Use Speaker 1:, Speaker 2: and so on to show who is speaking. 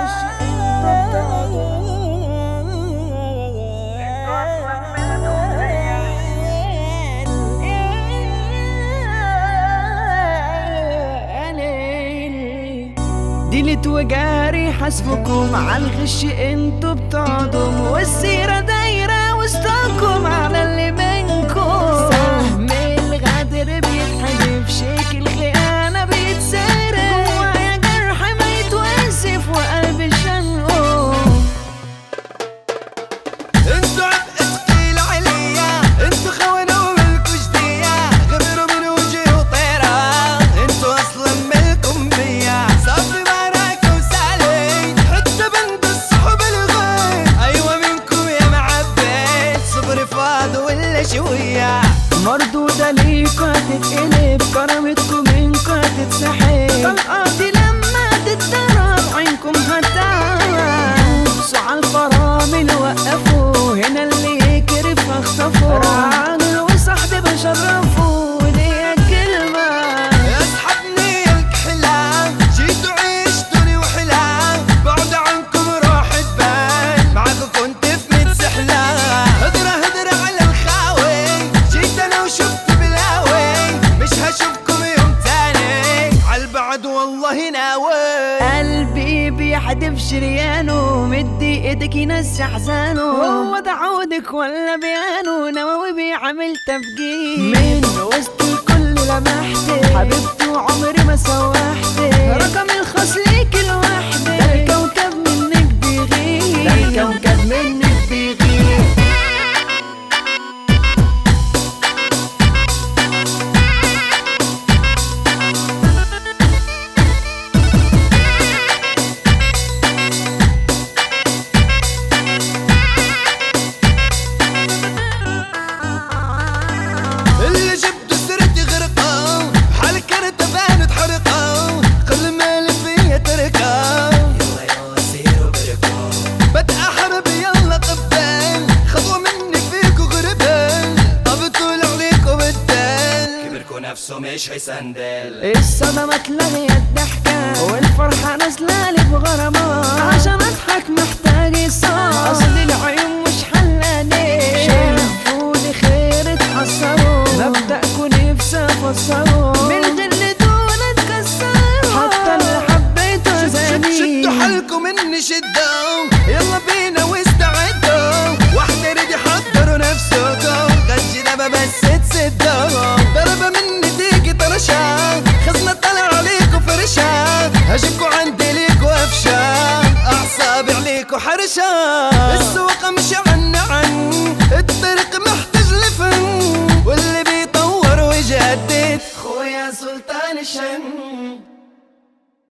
Speaker 1: ديلت وجاري حسبكم على الغش انتوا بتقعدوا والسيرة دايرة وسطكم على اللي منكم سهم الغدر بيتحدف شيك الخيانة بيتسرق جوايا جرح ما يتوصف وقلبي شنقه
Speaker 2: انتوا عبء ثقيل عليا انتوا خونة وملكوش ديا غبروا من وجهي وطيرة انتوا اصلا ملكم بيا صافي معاك وسالي حتى بند الصحب الغير ايوه منكم يا معبيت صبري فاض ولا شوية
Speaker 1: مردودة ليكوا هتتقلب كرامتكم منكوا هتتسحب طلقاتي لما تتضرب عينكم هتعب بصوا على الفرامل وقفوا هنا اللي يكرف اخطفوا راجل وصاحبي بشرفه ليا كلمة
Speaker 2: اسحبني الكحلة جيتوا عيشتوني وحلا بعد عنكم روحت بال معاكم كنت في ميت سحلة هدرة هدرة على الخاوي جيت انا وشفت بلاوي مش هشوفكم يوم تاني عالبعد والله ناوي
Speaker 1: قلبي بيحدف شريانه مدي ايدك ينسي احزانه هو ده عودك ولا بيانه نواوي بيعمل تفجير من وسط الكل لمحتك حبيبتي وعمري ما سوحتك رقم الخاص ليك لوحدك ده الكوكب منك بيغير ده الكوكب منك بيغير
Speaker 2: اللي جبت سرتي غرقة حال كرت بان تحرقة خل مالي فيا تركة يلا يلا سيروا بركة بدأ حرب يلا قبال خطوة مني فيكو غربال طبطول عليكو بالدال كبركو نفسه مش هيسندل
Speaker 1: الصدمة اتلغيت ضحكة والفرحة نازلة لي بغرامات عشان اضحك محتاج صوت اصل العيون مش حلاني شافوني خير اتحسروا مبدأكوا نفسي افسروا من غل دون اتكسروا حتى اللي حبيته زاني
Speaker 2: شدوا حالكم اني شدوا يلا بينا واستعدوا واحدة ريدي حضروا نفسكم غشي دبا بس تسدوا ضربة مني تيجي طرشة خزنة طلع عليكم فرشة هجيكوا عندي ليكوا افشة اعصابي عليكوا حرشة السوق مش عن عن الطريق محتاج لفن واللي بيطور ويجدد خويا سلطان الشن